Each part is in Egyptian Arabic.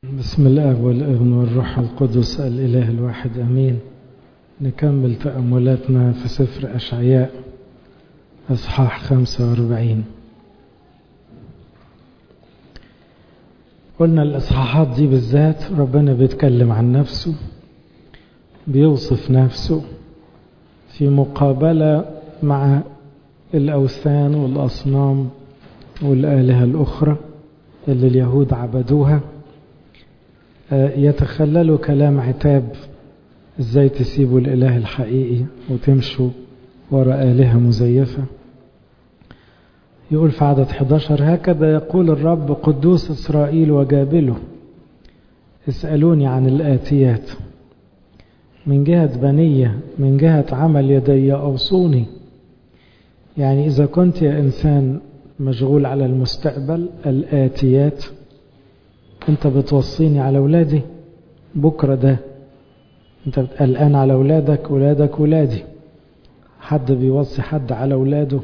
بسم الله والابن والروح القدس الإله الواحد أمين نكمل تأملاتنا في سفر أشعياء أصحاح 45 قلنا الإصحاحات دي بالذات ربنا بيتكلم عن نفسه بيوصف نفسه في مقابلة مع الأوثان والأصنام والآلهة الأخرى اللي اليهود عبدوها يتخللوا كلام عتاب ازاي تسيبوا الاله الحقيقي وتمشوا وراء آلهة مزيفة يقول في عدد 11 هكذا يقول الرب قدوس إسرائيل وجابله اسألوني عن الآتيات من جهة بنية من جهة عمل يدي أوصوني يعني إذا كنت يا إنسان مشغول على المستقبل الآتيات انت بتوصيني على ولادي بكرة ده انت قلقان على ولادك ولادك ولادي حد بيوصي حد على ولاده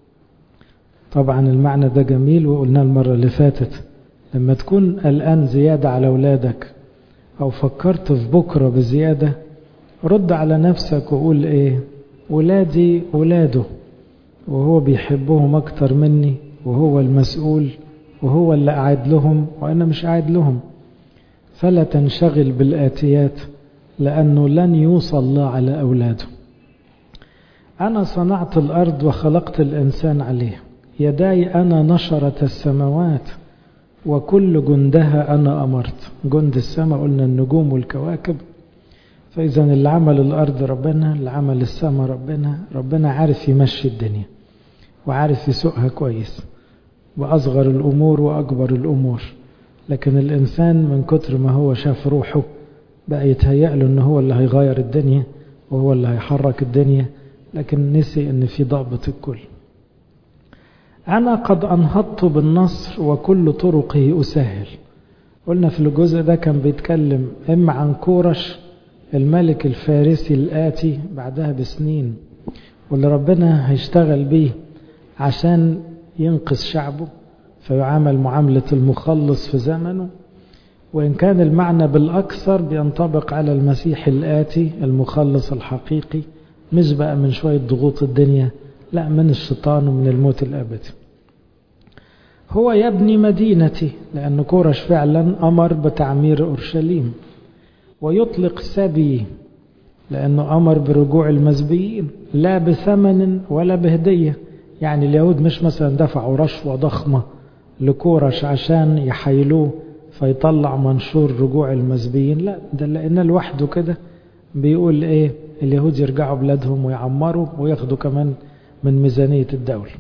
طبعا المعنى ده جميل وقلناه المرة اللي فاتت لما تكون قلقان زيادة على ولادك او فكرت في بكرة بزيادة رد على نفسك وقول ايه ولادي ولاده وهو بيحبهم اكتر مني وهو المسؤول وهو اللي قاعد لهم وأنا مش قاعد لهم فلا تنشغل بالآتيات لأنه لن يوصى الله على أولاده أنا صنعت الأرض وخلقت الإنسان عليه يداي أنا نشرت السماوات وكل جندها أنا أمرت جند السماء قلنا النجوم والكواكب فإذا اللي عمل الأرض ربنا اللي عمل السماء ربنا ربنا عارف يمشي الدنيا وعارف يسوقها كويس وأصغر الأمور وأكبر الأمور لكن الإنسان من كتر ما هو شاف روحه بقى يتهيأ له إن هو اللي هيغير الدنيا وهو اللي هيحرك الدنيا لكن نسي إن في ضابط الكل أنا قد أنهضت بالنصر وكل طرقه أسهل قلنا في الجزء ده كان بيتكلم إما عن كورش الملك الفارسي الآتي بعدها بسنين واللي ربنا هيشتغل بيه عشان ينقذ شعبه فيعامل معاملة المخلص في زمنه وإن كان المعنى بالأكثر بينطبق على المسيح الآتي المخلص الحقيقي مش بقى من شوية ضغوط الدنيا لا من الشيطان ومن الموت الأبدي هو يبني مدينتي لأن كورش فعلا أمر بتعمير أورشليم ويطلق سبي لأنه أمر برجوع المزبيين لا بثمن ولا بهدية يعني اليهود مش مثلا دفعوا رشوة ضخمة لكورش عشان يحيلوه فيطلع منشور رجوع المزبيين لا ده لأن لوحده كده بيقول ايه اليهود يرجعوا بلادهم ويعمروا وياخدوا كمان من ميزانية الدولة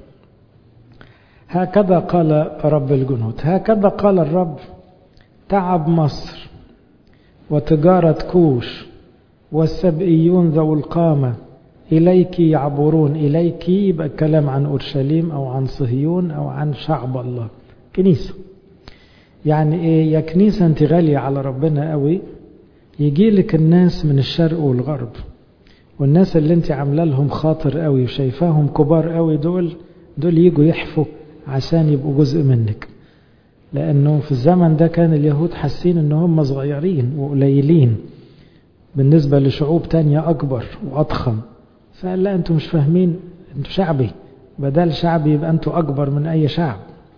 هكذا قال رب الجنود هكذا قال الرب تعب مصر وتجارة كوش والسبئيون ذو القامة إليك يعبرون إليك يبقى الكلام عن أورشليم أو عن صهيون أو عن شعب الله كنيسة يعني إيه يا كنيسة أنت غالية على ربنا قوي يجي لك الناس من الشرق والغرب والناس اللي أنت عاملة لهم خاطر قوي وشايفاهم كبار قوي دول دول يجوا يحفوا عشان يبقوا جزء منك لأنه في الزمن ده كان اليهود حاسين إن هم صغيرين وقليلين بالنسبة لشعوب تانية أكبر وأضخم فقال لا انتوا مش فاهمين انتوا شعبي بدل شعبي يبقى انتوا اكبر من اي شعب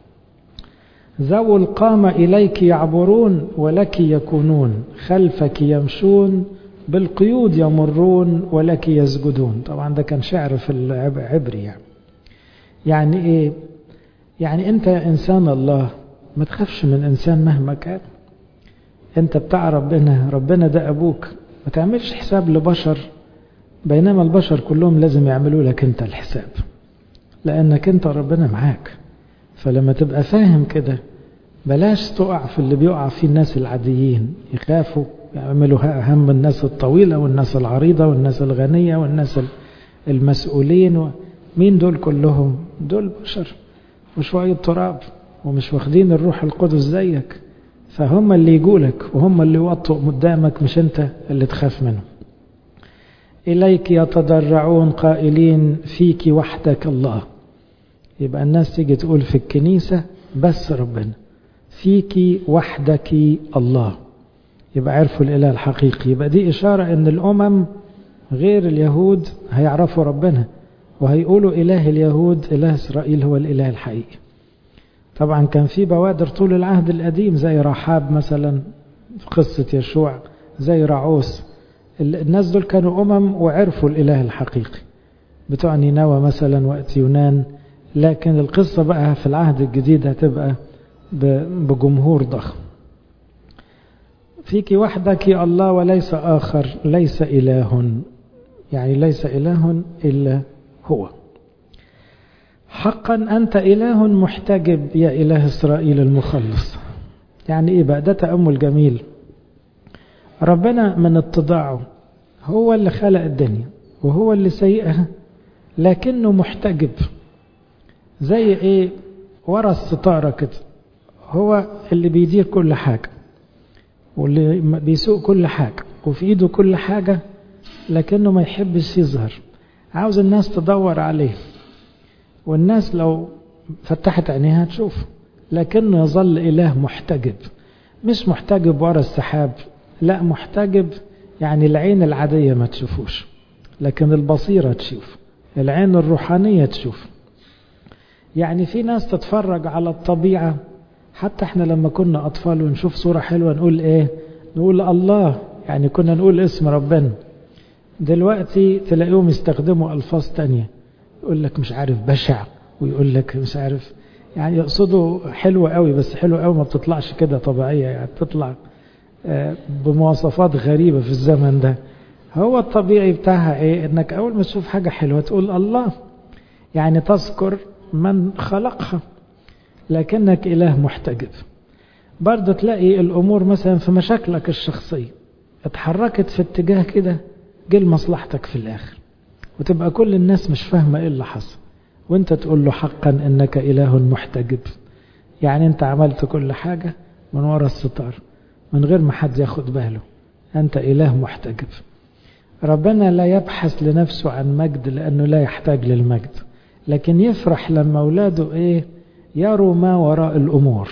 ذو القامة إليك يعبرون ولك يكونون خلفك يمشون بالقيود يمرون ولك يسجدون طبعا ده كان شعر في العبري يعني يعني ايه يعني انت انسان الله ما تخافش من انسان مهما كان انت بتاع ربنا ربنا ده ابوك ما تعملش حساب لبشر بينما البشر كلهم لازم يعملوا لك انت الحساب لانك انت ربنا معاك فلما تبقى فاهم كده بلاش تقع في اللي بيقع فيه الناس العاديين يخافوا يعملوا هم الناس الطويلة والناس العريضة والناس الغنية والناس المسؤولين مين دول كلهم دول بشر وشوية تراب ومش واخدين الروح القدس زيك فهم اللي يقولك وهم اللي يوطوا قدامك مش انت اللي تخاف منهم إليك يتضرعون قائلين فيك وحدك الله يبقى الناس تيجي تقول في الكنيسة بس ربنا فيك وحدك الله يبقى عرفوا الإله الحقيقي يبقى دي إشارة أن الأمم غير اليهود هيعرفوا ربنا وهيقولوا إله اليهود إله إسرائيل هو الإله الحقيقي طبعا كان في بوادر طول العهد القديم زي رحاب مثلا في قصة يشوع زي رعوس الناس دول كانوا أمم وعرفوا الإله الحقيقي بتوع نينوى مثلا وقت يونان لكن القصة بقى في العهد الجديد هتبقى بجمهور ضخم فيك وحدك يا الله وليس آخر ليس إله يعني ليس إله إلا هو حقا أنت إله محتجب يا إله إسرائيل المخلص يعني إيه بقى ده تأمل جميل ربنا من اتضاعه هو اللي خلق الدنيا وهو اللي سيئها لكنه محتجب زي ايه ورا الستارة كده هو اللي بيدير كل حاجة واللي بيسوق كل حاجة وفي ايده كل حاجة لكنه ما يحبش يظهر عاوز الناس تدور عليه والناس لو فتحت عينيها تشوف لكنه يظل إله محتجب مش محتجب ورا السحاب لا محتجب يعني العين العادية ما تشوفوش لكن البصيرة تشوف العين الروحانية تشوف يعني في ناس تتفرج على الطبيعة حتى احنا لما كنا أطفال ونشوف صورة حلوة نقول ايه نقول الله يعني كنا نقول اسم ربنا دلوقتي تلاقيهم يستخدموا ألفاظ تانية يقول لك مش عارف بشع ويقول لك مش عارف يعني يقصدوا حلوة قوي بس حلوة قوي ما بتطلعش كده طبيعية يعني بتطلع بمواصفات غريبة في الزمن ده هو الطبيعي بتاعها ايه انك اول ما تشوف حاجة حلوة تقول الله يعني تذكر من خلقها لكنك اله محتجب برضه تلاقي الامور مثلا في مشاكلك الشخصية اتحركت في اتجاه كده جه لمصلحتك في الاخر وتبقى كل الناس مش فاهمة ايه اللي حصل وانت تقول له حقا انك اله محتجب يعني انت عملت كل حاجة من وراء الستار من غير ما حد ياخد باله انت اله محتجب ربنا لا يبحث لنفسه عن مجد لانه لا يحتاج للمجد لكن يفرح لما اولاده ايه يروا ما وراء الامور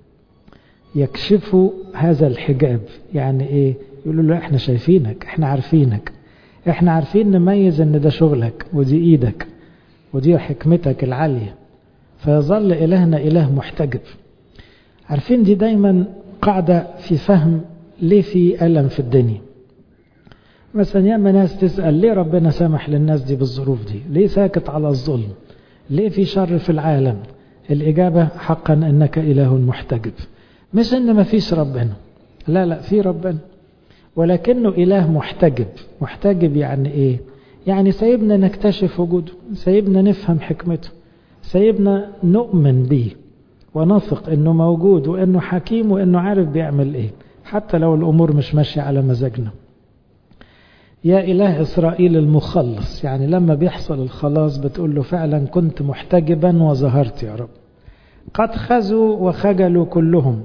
يكشفوا هذا الحجاب يعني ايه يقولوا له احنا شايفينك احنا عارفينك احنا عارفين نميز ان ده شغلك ودي ايدك ودي حكمتك العالية فيظل إلهنا إله محتجب عارفين دي دايما قاعدة في فهم ليه في ألم في الدنيا مثلا ياما ناس تسأل ليه ربنا سمح للناس دي بالظروف دي ليه ساكت على الظلم ليه في شر في العالم الإجابة حقا أنك إله محتجب مش أن ما فيش ربنا لا لا في ربنا ولكنه إله محتجب محتجب يعني إيه يعني سيبنا نكتشف وجوده سيبنا نفهم حكمته سيبنا نؤمن به ونثق انه موجود وانه حكيم وانه عارف بيعمل ايه حتى لو الامور مش ماشيه على مزاجنا يا اله اسرائيل المخلص يعني لما بيحصل الخلاص بتقول له فعلا كنت محتجبا وظهرت يا رب قد خزوا وخجلوا كلهم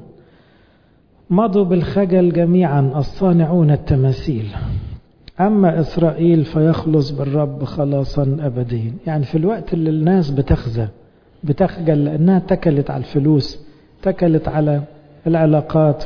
مضوا بالخجل جميعا الصانعون التماثيل أما إسرائيل فيخلص بالرب خلاصا أبديا يعني في الوقت اللي الناس بتخزى بتخجل لأنها تكلت على الفلوس تكلت على العلاقات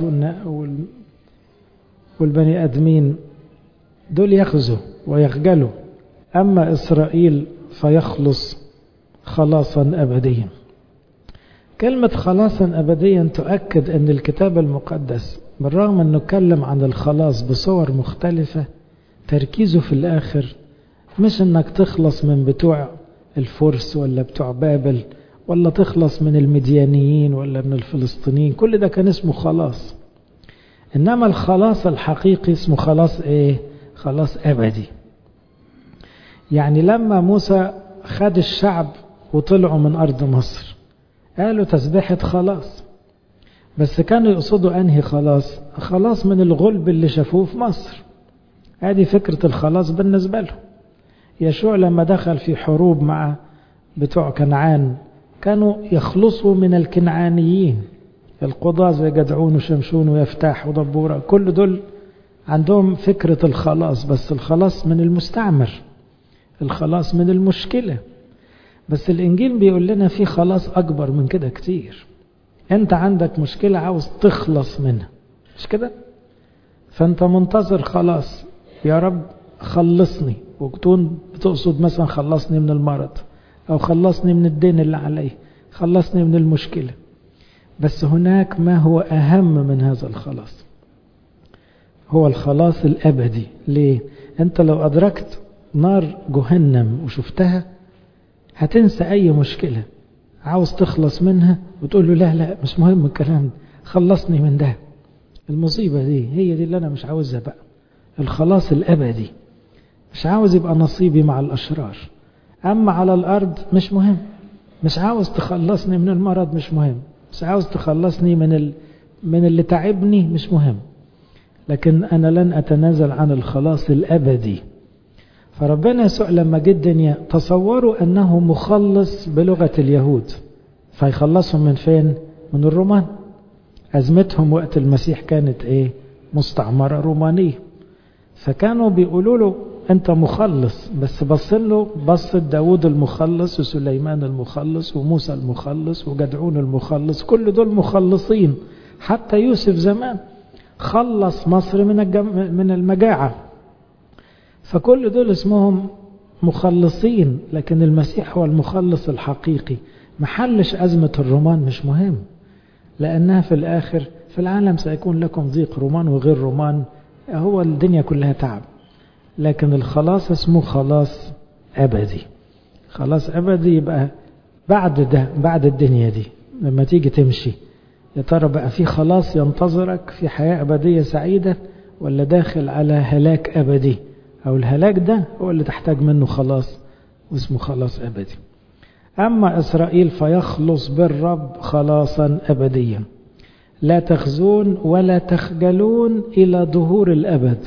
والبني أدمين دول يخزوا ويخجلوا أما إسرائيل فيخلص خلاصا أبديا كلمة خلاصا أبديا تؤكد أن الكتاب المقدس بالرغم أنه اتكلم عن الخلاص بصور مختلفة تركيزه في الآخر مش انك تخلص من بتوع الفرس ولا بتوع بابل ولا تخلص من المديانيين ولا من الفلسطينيين كل ده كان اسمه خلاص انما الخلاص الحقيقي اسمه خلاص ايه خلاص ابدي يعني لما موسى خد الشعب وطلعوا من ارض مصر قالوا تسبيحة خلاص بس كانوا يقصدوا انهي خلاص خلاص من الغلب اللي شافوه في مصر هذه فكرة الخلاص بالنسبة له يشوع لما دخل في حروب مع بتوع كنعان كانوا يخلصوا من الكنعانيين القضاة زي جدعون وشمشون ويفتاح ودبورة كل دول عندهم فكرة الخلاص بس الخلاص من المستعمر الخلاص من المشكلة بس الإنجيل بيقول لنا في خلاص أكبر من كده كتير انت عندك مشكلة عاوز تخلص منها مش كده فانت منتظر خلاص يا رب خلصني وتكون بتقصد مثلا خلصني من المرض او خلصني من الدين اللي عليه خلصني من المشكلة بس هناك ما هو اهم من هذا الخلاص هو الخلاص الابدي ليه انت لو ادركت نار جهنم وشفتها هتنسى اي مشكلة عاوز تخلص منها وتقول له لا لا مش مهم الكلام خلصني من ده المصيبة دي هي دي اللي انا مش عاوزها بقى الخلاص الابدي مش عاوز يبقى نصيبي مع الاشرار اما على الارض مش مهم مش عاوز تخلصني من المرض مش مهم مش عاوز تخلصني من ال... من اللي تعبني مش مهم لكن انا لن اتنازل عن الخلاص الابدي فربنا يسوع لما جه الدنيا تصوروا انه مخلص بلغه اليهود فيخلصهم من فين من الرومان ازمتهم وقت المسيح كانت ايه مستعمره رومانيه فكانوا بيقولوا له انت مخلص بس بص له بص داود المخلص وسليمان المخلص وموسى المخلص وجدعون المخلص كل دول مخلصين حتى يوسف زمان خلص مصر من الجم... من المجاعة فكل دول اسمهم مخلصين لكن المسيح هو المخلص الحقيقي محلش أزمة الرومان مش مهم لأنها في الآخر في العالم سيكون لكم ضيق رومان وغير رومان هو الدنيا كلها تعب لكن الخلاص اسمه خلاص أبدي خلاص أبدي يبقى بعد ده بعد الدنيا دي لما تيجي تمشي يا ترى بقى في خلاص ينتظرك في حياة أبدية سعيدة ولا داخل على هلاك أبدي أو الهلاك ده هو اللي تحتاج منه خلاص واسمه خلاص أبدي أما إسرائيل فيخلص بالرب خلاصا أبديا لا تخزون ولا تخجلون إلى ظهور الأبد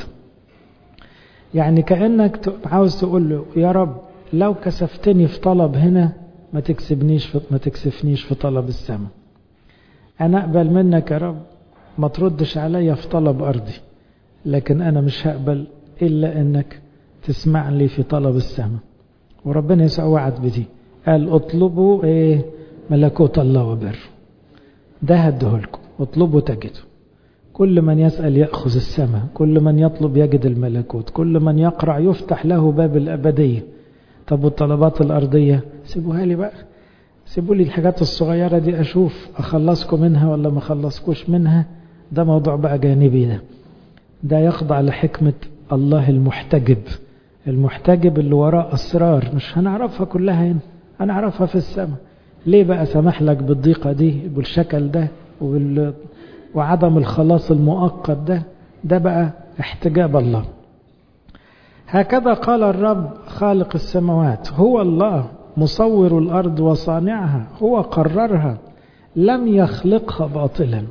يعني كأنك عاوز تقول له يا رب لو كسفتني في طلب هنا ما تكسبنيش في ما تكسفنيش في طلب السماء أنا أقبل منك يا رب ما تردش عليا في طلب أرضي لكن أنا مش هقبل إلا أنك تسمع لي في طلب السماء وربنا يسوع وعد بدي قال اطلبوا إيه ملكوت الله وبر ده هديهولكم اطلبوا تجدوا كل من يسأل يأخذ السماء كل من يطلب يجد الملكوت كل من يقرع يفتح له باب الأبدية طب والطلبات الأرضية سيبوها لي بقى سيبوا لي الحاجات الصغيرة دي أشوف أخلصكم منها ولا ما أخلصكوش منها ده موضوع بقى جانبي ده ده يخضع لحكمة الله المحتجب المحتجب اللي وراه أسرار مش هنعرفها كلها هنا هنعرفها في السماء ليه بقى سمح لك بالضيقة دي بالشكل ده وبال... وعدم الخلاص المؤقت ده ده بقى احتجاب الله هكذا قال الرب خالق السماوات هو الله مصور الأرض وصانعها هو قررها لم يخلقها باطلا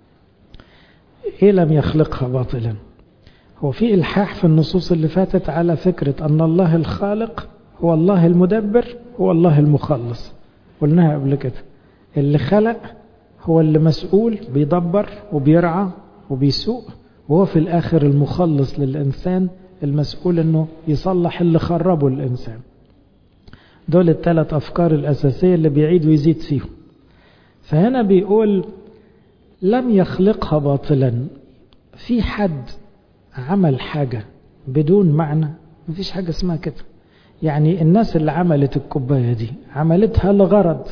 إيه لم يخلقها باطلا هو في إلحاح في النصوص اللي فاتت على فكرة أن الله الخالق هو الله المدبر هو الله المخلص قلناها قبل كده اللي خلق هو اللي مسؤول بيدبر وبيرعى وبيسوق وهو في الآخر المخلص للإنسان المسؤول أنه يصلح اللي خربه الإنسان دول الثلاث أفكار الأساسية اللي بيعيد ويزيد فيهم فهنا بيقول لم يخلقها باطلا في حد عمل حاجة بدون معنى مفيش حاجة اسمها كده يعني الناس اللي عملت الكوباية دي عملتها لغرض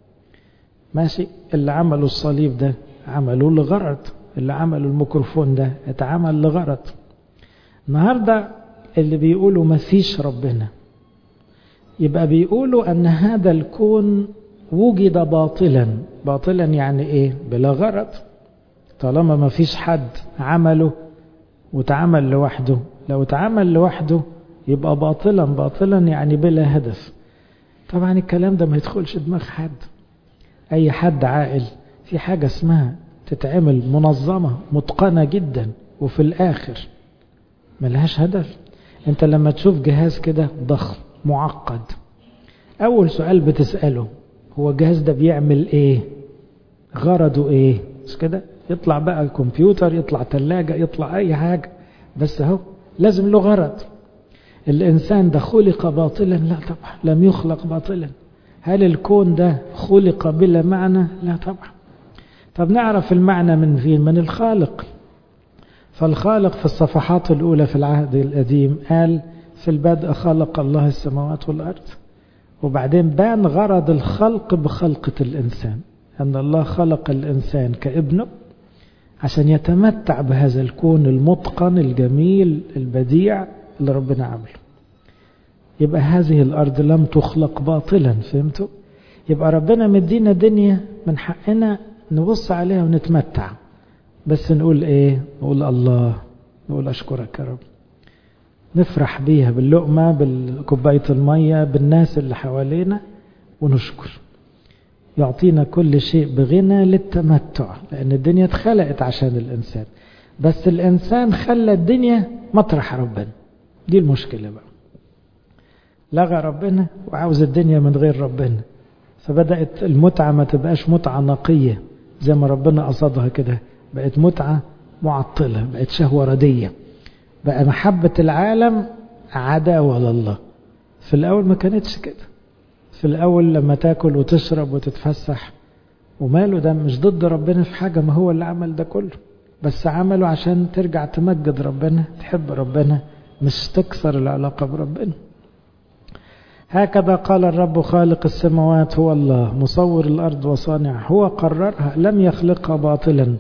ماشي اللي عملوا الصليب ده عملوه لغرض اللي عملوا الميكروفون ده اتعمل لغرض النهاردة اللي بيقولوا مفيش ربنا يبقى بيقولوا أن هذا الكون وجد باطلا باطلا يعني إيه بلا غرض طالما ما فيش حد عمله وتعمل لوحده لو اتعمل لوحده يبقى باطلا باطلا يعني بلا هدف طبعا الكلام ده ما يدخلش دماغ حد أي حد عاقل في حاجة اسمها تتعمل منظمة متقنة جدا وفي الآخر ملهاش هدف انت لما تشوف جهاز كده ضخم معقد أول سؤال بتسأله هو الجهاز ده بيعمل إيه غرضه إيه مش كده يطلع بقى كمبيوتر يطلع ثلاجة يطلع أي حاجة بس هو لازم له غرض الإنسان ده خلق باطلا لا طبعا لم يخلق باطلا هل الكون ده خلق بلا معنى لا طبعا طب نعرف المعنى من فين من الخالق فالخالق في الصفحات الأولى في العهد القديم قال في البدء خلق الله السماوات والأرض وبعدين بان غرض الخلق بخلقة الإنسان أن الله خلق الإنسان كابنه عشان يتمتع بهذا الكون المتقن الجميل البديع اللي ربنا عمله يبقى هذه الأرض لم تخلق باطلا فهمتوا يبقى ربنا مدينا دنيا من حقنا نبص عليها ونتمتع بس نقول ايه نقول الله نقول اشكرك يا رب نفرح بيها باللقمة بالكوباية المية بالناس اللي حوالينا ونشكر يعطينا كل شيء بغنى للتمتع لأن الدنيا اتخلقت عشان الإنسان بس الإنسان خلى الدنيا مطرح ربنا دي المشكلة بقى لغى ربنا وعاوز الدنيا من غير ربنا فبدأت المتعة ما تبقاش متعة نقية زي ما ربنا قصدها كده بقت متعة معطلة بقت شهوة ردية بقى محبة العالم عداوة لله في الأول ما كانتش كده في الأول لما تاكل وتشرب وتتفسح وماله ده مش ضد ربنا في حاجة ما هو اللي عمل ده كله بس عمله عشان ترجع تمجد ربنا تحب ربنا مش تكسر العلاقة بربنا هكذا قال الرب خالق السماوات هو الله مصور الأرض وصانعها هو قررها لم يخلقها باطلا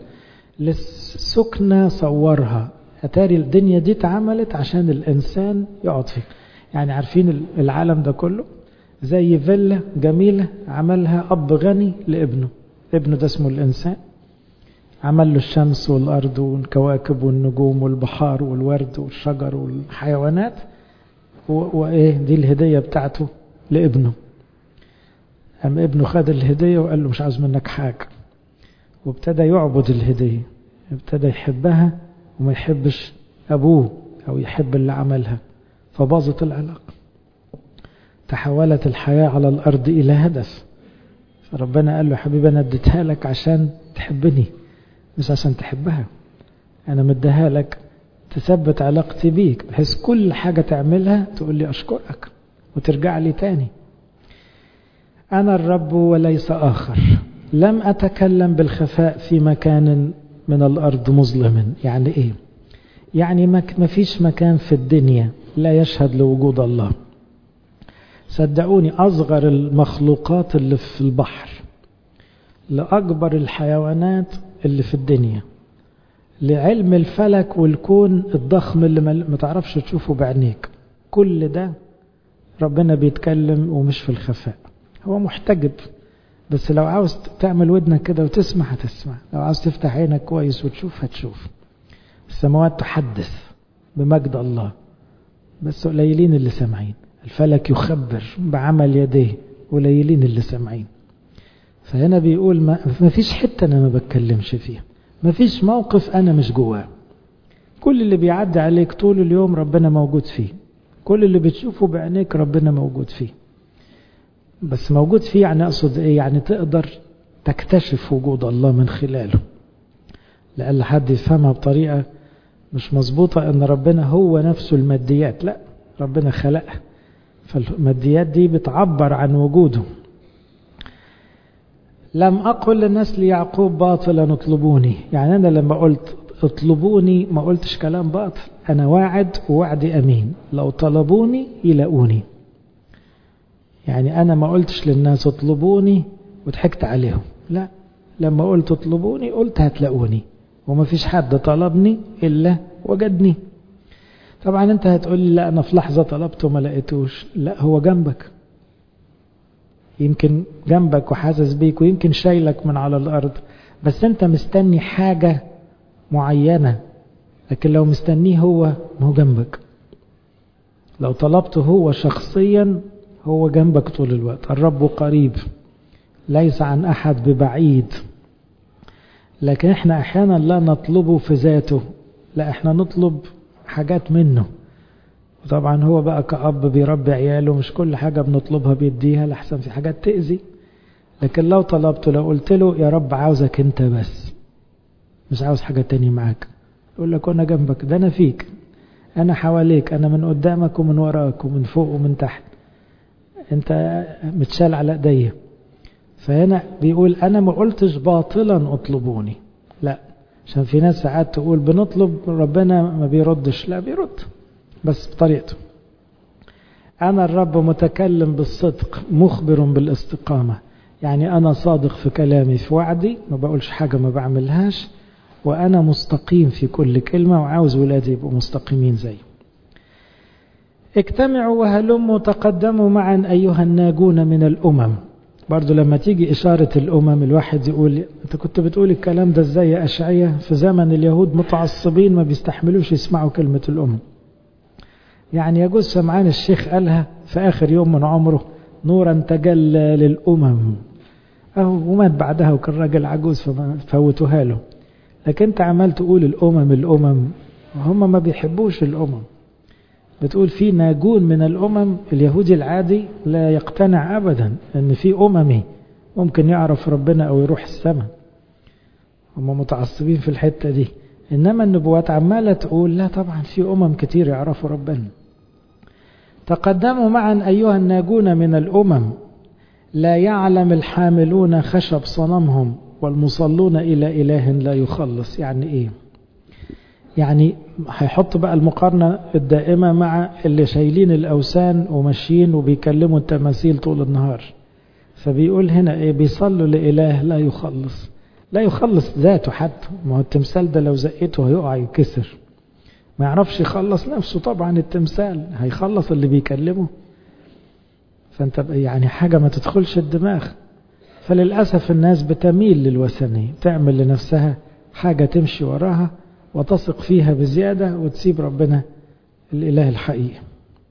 للسكنة صورها أتاري الدنيا دي اتعملت عشان الإنسان يقعد فيها يعني عارفين العالم ده كله زي فيلا جميلة عملها أب غني لابنه ابنه ده اسمه الإنسان عمل له الشمس والأرض والكواكب والنجوم والبحار والورد والشجر والحيوانات وإيه دي الهدية بتاعته لابنه أما ابنه خد الهدية وقال له مش عاوز منك حاجة وابتدى يعبد الهدية ابتدى يحبها وما يحبش أبوه أو يحب اللي عملها فباظت العلاقة تحولت الحياة على الأرض إلى هدف فربنا قال له حبيبي أنا اديتها لك عشان تحبني مش عشان تحبها أنا مديها لك تثبت علاقتي بيك بحيث كل حاجة تعملها تقول لي أشكرك وترجع لي تاني أنا الرب وليس آخر لم أتكلم بالخفاء في مكان من الأرض مظلم يعني إيه يعني ما فيش مكان في الدنيا لا يشهد لوجود الله صدقوني أصغر المخلوقات اللي في البحر لأكبر الحيوانات اللي في الدنيا لعلم الفلك والكون الضخم اللي ما تعرفش تشوفه بعينيك كل ده ربنا بيتكلم ومش في الخفاء هو محتجب بس لو عاوز تعمل ودنك كده وتسمع هتسمع لو عاوز تفتح عينك كويس وتشوف هتشوف السماوات تحدث بمجد الله بس قليلين اللي سامعين الفلك يخبر بعمل يديه قليلين اللي سامعين فهنا بيقول ما, ما فيش حتة أنا ما بتكلمش فيها ما فيش موقف أنا مش جواه كل اللي بيعدي عليك طول اليوم ربنا موجود فيه كل اللي بتشوفه بعينيك ربنا موجود فيه بس موجود فيه يعني أقصد إيه يعني تقدر تكتشف وجود الله من خلاله لأن حد يفهمها بطريقة مش مظبوطة أن ربنا هو نفسه الماديات لا ربنا خلقها فالماديات دي بتعبر عن وجوده لم أقل لنسل يعقوب باطلا اطلبوني يعني أنا لما قلت اطلبوني ما قلتش كلام باطل أنا واعد ووعدي أمين لو طلبوني يلاقوني يعني أنا ما قلتش للناس اطلبوني وضحكت عليهم لا لما قلت اطلبوني قلت هتلاقوني وما فيش حد طلبني إلا وجدني طبعا انت هتقول لي لا انا في لحظة طلبته ما لقيتوش لا هو جنبك يمكن جنبك وحاسس بيك ويمكن شايلك من على الارض بس انت مستني حاجة معينة لكن لو مستنيه هو ما هو جنبك لو طلبته هو شخصيا هو جنبك طول الوقت الرب قريب ليس عن احد ببعيد لكن احنا احيانا لا نطلبه في ذاته لا احنا نطلب حاجات منه وطبعا هو بقى كأب بيربي عياله مش كل حاجة بنطلبها بيديها لحسن في حاجات تأذي لكن لو طلبته لو قلت له يا رب عاوزك انت بس مش عاوز حاجة تاني معاك يقول لك وانا جنبك ده انا فيك انا حواليك انا من قدامك ومن وراك ومن فوق ومن تحت انت متشال على ايديا فهنا بيقول أنا ما قلتش باطلا اطلبوني لا عشان في ناس ساعات تقول بنطلب ربنا ما بيردش لا بيرد بس بطريقته أنا الرب متكلم بالصدق مخبر بالاستقامة يعني أنا صادق في كلامي في وعدي ما بقولش حاجة ما بعملهاش وأنا مستقيم في كل كلمة وعاوز ولادي يبقوا مستقيمين زي اجتمعوا وهلموا تقدموا معا أيها الناجون من الأمم برضو لما تيجي إشارة الأمم الواحد يقول أنت كنت بتقول الكلام ده ازاي يا أشعية في زمن اليهود متعصبين ما بيستحملوش يسمعوا كلمة الأمم يعني يجوز سمعان الشيخ قالها في آخر يوم من عمره نورا تجلى للأمم أهو ومات بعدها وكان راجل عجوز ففوتوها له لكن أنت عمال تقول الأمم الأمم وهم ما بيحبوش الأمم بتقول في ناجون من الأمم اليهودي العادي لا يقتنع أبدا أن في أممي ممكن يعرف ربنا أو يروح السماء هم متعصبين في الحتة دي إنما النبوات عمالة تقول لا طبعا في أمم كتير يعرفوا ربنا تقدموا معا أيها الناجون من الأمم لا يعلم الحاملون خشب صنمهم والمصلون إلى إله لا يخلص يعني إيه يعني هيحط بقى المقارنة الدائمة مع اللي شايلين الأوثان وماشيين وبيكلموا التماثيل طول النهار فبيقول هنا إيه بيصلوا لإله لا يخلص لا يخلص ذاته حتى ما هو التمثال ده لو زقيته هيقع يكسر ما يعرفش يخلص نفسه طبعا التمثال هيخلص اللي بيكلمه فانت يعني حاجة ما تدخلش الدماغ فللأسف الناس بتميل للوثنية تعمل لنفسها حاجة تمشي وراها وتثق فيها بزيادة وتسيب ربنا الإله الحقيقي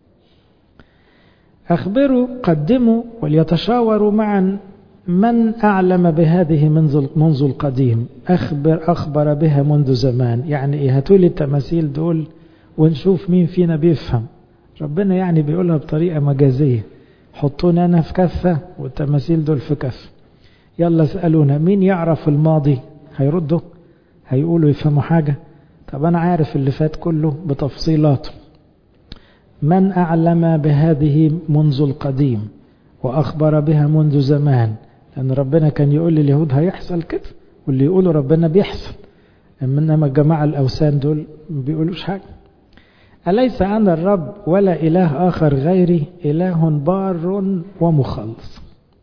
أخبروا قدموا وليتشاوروا معا من أعلم بهذه منذ منذ القديم أخبر أخبر بها منذ زمان يعني إيه هاتولي التماثيل دول ونشوف مين فينا بيفهم ربنا يعني بيقولها بطريقة مجازية حطونا أنا في كفة والتماثيل دول في كفة يلا اسألونا مين يعرف الماضي هيردوا هيقولوا يفهموا حاجة طب أنا عارف اللي فات كله بتفصيلاته من أعلم بهذه منذ القديم وأخبر بها منذ زمان لأن ربنا كان يقول لليهود هيحصل كده واللي يقولوا ربنا بيحصل إنما الجماعة الأوثان دول ما بيقولوش حاجة أليس أنا الرب ولا إله آخر غيري إله بار ومخلص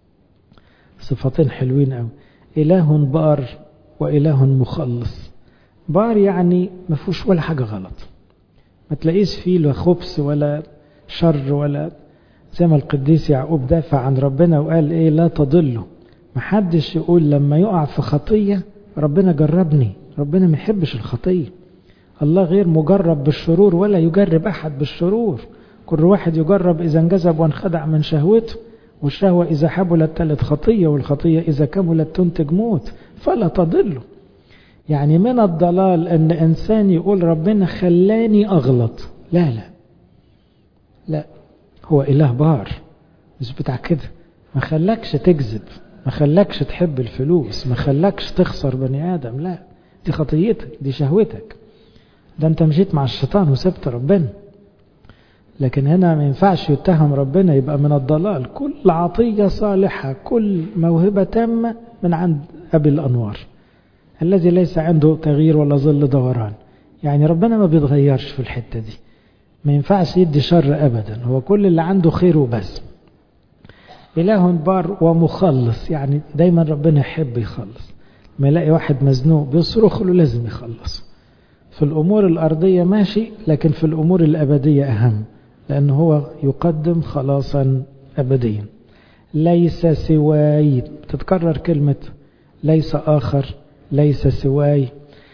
صفتين حلوين أوي إله بار وإله مخلص بار يعني ما فيهوش ولا حاجة غلط ما تلاقيش فيه لا خبث ولا شر ولا زي ما القديس يعقوب دافع عن ربنا وقال ايه لا تضلوا محدش يقول لما يقع في خطية ربنا جربني ربنا ما يحبش الخطية الله غير مجرب بالشرور ولا يجرب أحد بالشرور كل واحد يجرب إذا انجذب وانخدع من شهوته والشهوة إذا حبلت تلت خطية والخطية إذا كملت تنتج موت فلا تضلوا يعني من الضلال أن إنسان يقول ربنا خلاني أغلط لا لا لا هو إله بار مش بتاع كده ما خلاكش تكذب ما خلاكش تحب الفلوس ما خلاكش تخسر بني آدم لا دي خطيتك دي شهوتك ده انت مشيت مع الشيطان وسبت ربنا لكن هنا ما ينفعش يتهم ربنا يبقى من الضلال كل عطية صالحة كل موهبة تامة من عند أبي الأنوار الذي ليس عنده تغيير ولا ظل دوران يعني ربنا ما بيتغيرش في الحتة دي ما ينفعش يدي شر أبدا هو كل اللي عنده خير وبس إله بار ومخلص يعني دايما ربنا يحب يخلص ما يلاقي واحد مزنوق بيصرخ له لازم يخلص في الأمور الأرضية ماشي لكن في الأمور الأبدية أهم لأنه هو يقدم خلاصا أبديا ليس سواي تتكرر كلمة ليس آخر ليس سواي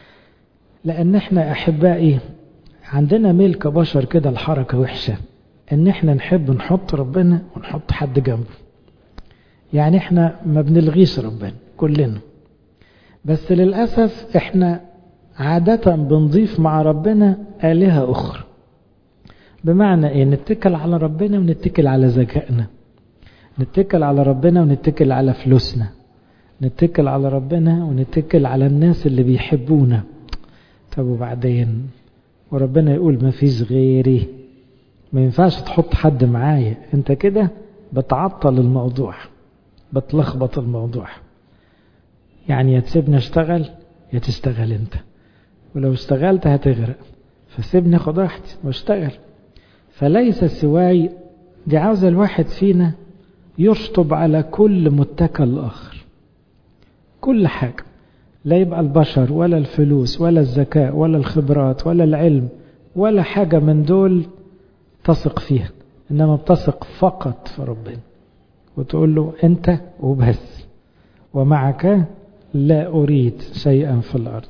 لأن احنا أحبائي عندنا ميل كبشر كده الحركة وحشة ان احنا نحب نحط ربنا ونحط حد جنبه يعني احنا ما بنلغيش ربنا كلنا بس للأسف احنا عادة بنضيف مع ربنا آلهة أخرى بمعنى ايه نتكل على ربنا ونتكل على ذكائنا نتكل على ربنا ونتكل على فلوسنا نتكل على ربنا ونتكل على الناس اللي بيحبونا طب وبعدين وربنا يقول ما فيش غيري ما ينفعش تحط حد معايا انت كده بتعطل الموضوع بتلخبط الموضوع يعني يا تسيبني اشتغل يا تشتغل انت ولو اشتغلت هتغرق فسيبني خد راحتي واشتغل فليس سواي دي عاوزة الواحد فينا يشطب على كل متكل آخر كل حاجة لا يبقى البشر ولا الفلوس ولا الذكاء ولا الخبرات ولا العلم ولا حاجة من دول تثق فيها إنما بتثق فقط في ربنا وتقول له أنت وبس ومعك لا أريد شيئا في الأرض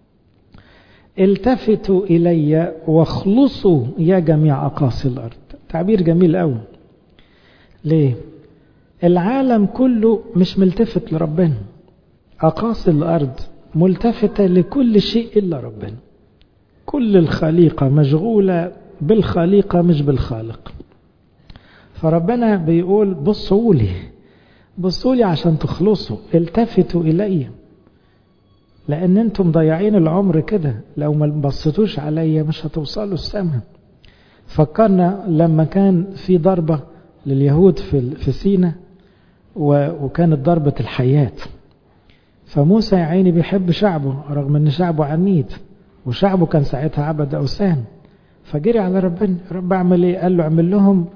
التفتوا إلي واخلصوا يا جميع أقاصي الأرض تعبير جميل قوي ليه العالم كله مش ملتفت لربنا أقاصي الأرض ملتفتة لكل شيء إلا ربنا كل الخليقة مشغولة بالخليقة مش بالخالق فربنا بيقول بصوا لي بصوا لي عشان تخلصوا التفتوا إلي لأن أنتم ضيعين العمر كده لو ما بصيتوش عليا مش هتوصلوا السماء فكرنا لما كان في ضربة لليهود في في سينا وكانت ضربة الحياة فموسى يا عيني بيحب شعبه رغم ان شعبه عنيد وشعبه كان ساعتها عبد اوثان فجري على ربنا رب اعمل ايه قال له اعمل لهم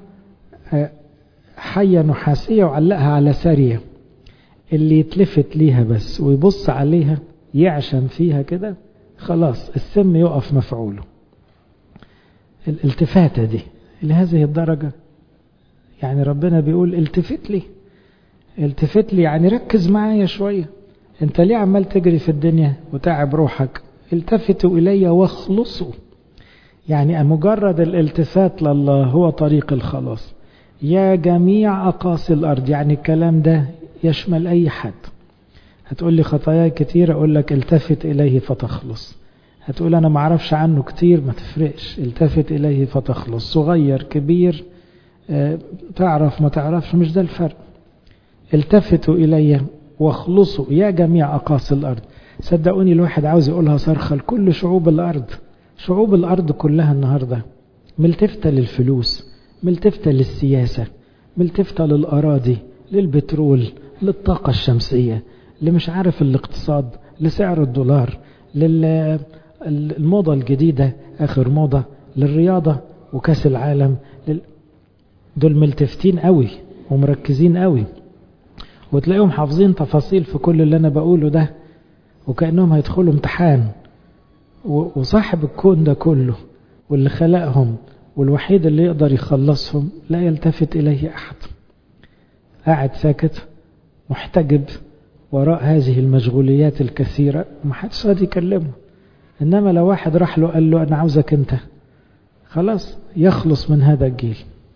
حية نحاسية وعلقها على سارية اللي يتلفت ليها بس ويبص عليها يعشم فيها كده خلاص السم يقف مفعوله الالتفاتة دي لهذه الدرجة يعني ربنا بيقول التفت لي التفت لي يعني ركز معايا شوية انت ليه عمال تجري في الدنيا وتعب روحك التفتوا إلي واخلصوا يعني مجرد الالتفات لله هو طريق الخلاص يا جميع أقاصي الأرض يعني الكلام ده يشمل أي حد هتقول لي خطاياي كتير أقول لك التفت إليه فتخلص هتقول أنا معرفش عنه كتير ما تفرقش التفت إليه فتخلص صغير كبير اه تعرف ما تعرفش مش ده الفرق التفتوا إلي واخلصوا يا جميع أقاصي الأرض صدقوني الواحد عاوز يقولها صرخة لكل شعوب الأرض شعوب الأرض كلها النهاردة ملتفتة للفلوس ملتفتة للسياسة ملتفتة للأراضي للبترول للطاقة الشمسية اللي مش عارف الاقتصاد لسعر الدولار للموضة الجديدة آخر موضة للرياضة وكاس العالم لل... دول ملتفتين قوي ومركزين قوي وتلاقيهم حافظين تفاصيل في كل اللي أنا بقوله ده وكأنهم هيدخلوا امتحان وصاحب الكون ده كله واللي خلقهم والوحيد اللي يقدر يخلصهم لا يلتفت إليه أحد قاعد ساكت محتجب وراء هذه المشغوليات الكثيرة محدش راضي يكلمه إنما لو واحد راح له قال له أنا عاوزك أنت خلاص يخلص من هذا الجيل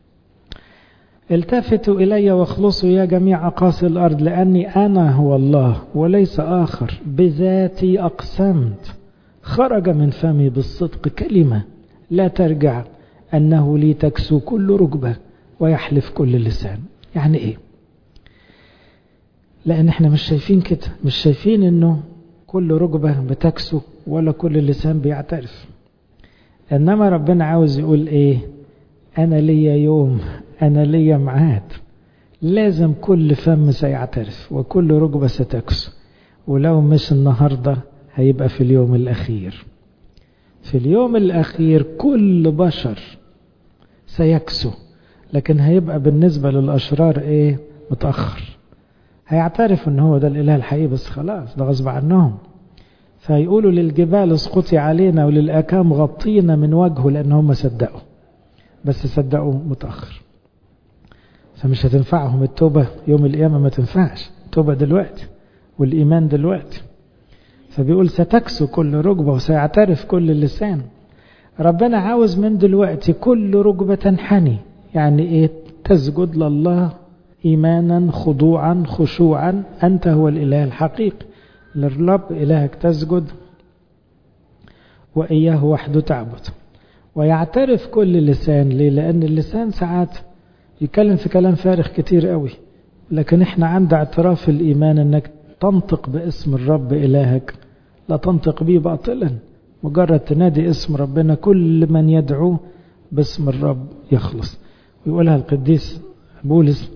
التفتوا إلي واخلصوا يا جميع أقاصي الأرض لأني أنا هو الله وليس آخر بذاتي أقسمت خرج من فمي بالصدق كلمة لا ترجع أنه لي تكسو كل ركبة ويحلف كل لسان يعني إيه لأن احنا مش شايفين كده مش شايفين أنه كل ركبة بتكسو ولا كل لسان بيعترف إنما ربنا عاوز يقول إيه أنا ليا يوم أنا ليا معاد لازم كل فم سيعترف وكل ركبة ستكسو ولو مش النهاردة هيبقى في اليوم الأخير في اليوم الأخير كل بشر سيكسو لكن هيبقى بالنسبة للأشرار إيه متأخر هيعترف ان هو ده الإله الحقيقي بس خلاص ده غصب عنهم فيقولوا للجبال اسقطي علينا وللأكام غطينا من وجهه لأن هم صدقوا بس صدقوا متأخر فمش هتنفعهم التوبة يوم القيامة ما تنفعش التوبة دلوقتي والإيمان دلوقتي فبيقول ستكسو كل ركبة وسيعترف كل لسان ربنا عاوز من دلوقتي كل ركبة تنحني يعني ايه تسجد لله إيمانا خضوعا خشوعا أنت هو الإله الحقيقي للرب إلهك تسجد وإياه وحده تعبد ويعترف كل لسان ليه لأن اللسان ساعات يتكلم في كلام فارغ كتير قوي لكن احنا عند اعتراف الإيمان أنك تنطق باسم الرب إلهك لا تنطق به باطلا مجرد تنادي اسم ربنا كل من يدعو باسم الرب يخلص ويقولها القديس بولس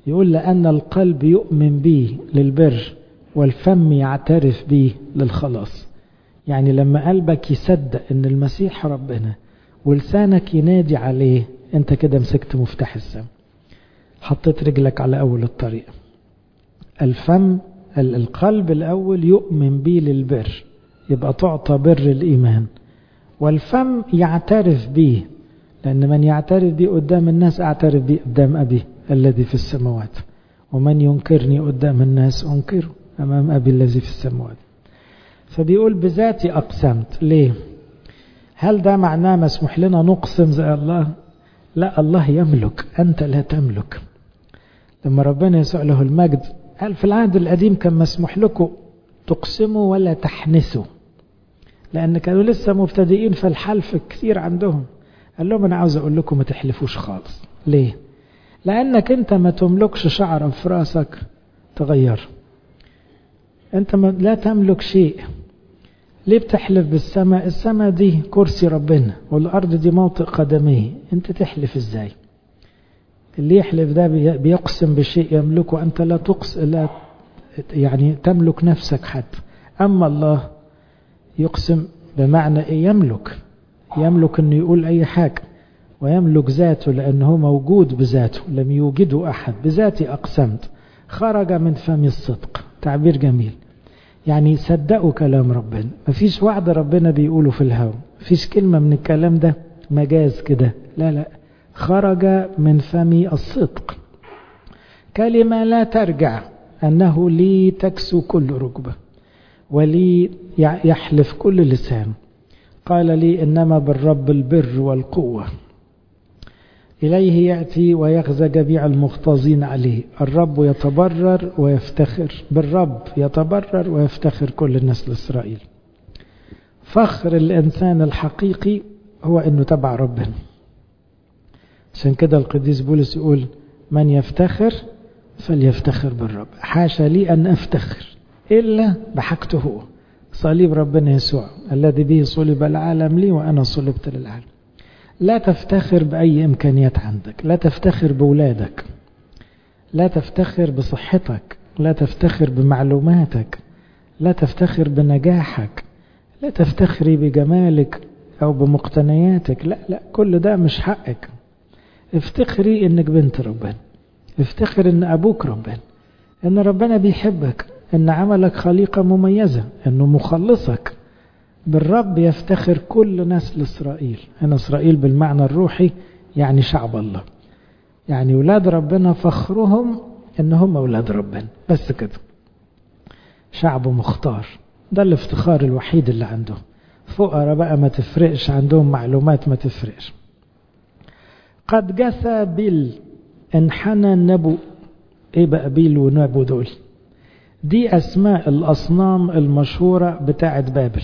يقول لأن القلب يؤمن به للبر والفم يعترف به للخلاص يعني لما قلبك يصدق ان المسيح ربنا ولسانك ينادي عليه انت كده مسكت مفتاح السماء حطيت رجلك على اول الطريق الفم القلب الاول يؤمن به للبر يبقى تعطى بر الايمان والفم يعترف به لان من يعترف به قدام الناس اعترف به قدام ابي الذي في السماوات ومن ينكرني قدام الناس انكره امام ابي الذي في السماوات فبيقول بذاتي أقسمت ليه هل ده معناه مسموح لنا نقسم زي الله لا الله يملك أنت لا تملك لما ربنا يسوع له المجد قال في العهد القديم كان مسموح لكم تقسموا ولا تحنسوا لأن كانوا لسه مبتدئين في الحلف كثير عندهم قال لهم أنا عاوز أقول لكم ما تحلفوش خالص ليه لأنك أنت ما تملكش شعرا في راسك تغير أنت لا تملك شيء ليه بتحلف بالسماء السماء دي كرسي ربنا والأرض دي موطئ قدميه أنت تحلف إزاي اللي يحلف ده بيقسم بشيء يملكه أنت لا تقس لا يعني تملك نفسك حتى أما الله يقسم بمعنى إيه يملك يملك أنه يقول أي حاجة ويملك ذاته لأنه موجود بذاته لم يوجده أحد بذاتي أقسمت خرج من فم الصدق تعبير جميل يعني صدقوا كلام ربنا مفيش وعد ربنا بيقوله في الهوى مفيش كلمة من الكلام ده مجاز كده لا لا خرج من فم الصدق كلمة لا ترجع أنه لي تكسو كل ركبة ولي يحلف كل لسان قال لي إنما بالرب البر والقوة إليه يأتي ويغزى جميع المختزين عليه الرب يتبرر ويفتخر بالرب يتبرر ويفتخر كل الناس لإسرائيل فخر الإنسان الحقيقي هو أنه تبع ربنا عشان كده القديس بولس يقول من يفتخر فليفتخر بالرب حاشا لي أن أفتخر إلا بحاجته هو صليب ربنا يسوع الذي به صلب العالم لي وأنا صلبت للعالم لا تفتخر بأي إمكانيات عندك لا تفتخر بولادك لا تفتخر بصحتك لا تفتخر بمعلوماتك لا تفتخر بنجاحك لا تفتخري بجمالك أو بمقتنياتك لا لا كل ده مش حقك افتخري انك بنت ربنا افتخر ان ابوك ربنا ان ربنا بيحبك ان عملك خليقة مميزة انه مخلصك بالرب يفتخر كل نسل إسرائيل هنا إسرائيل بالمعنى الروحي يعني شعب الله يعني ولاد ربنا فخرهم ان هم أولاد ربنا بس كده شعب مختار ده الافتخار الوحيد اللي عندهم فقراء بقى ما تفرقش عندهم معلومات ما تفرقش قد جثى بيل انحنى النبو ايه بقى بيل ونبو دول دي اسماء الاصنام المشهورة بتاعت بابل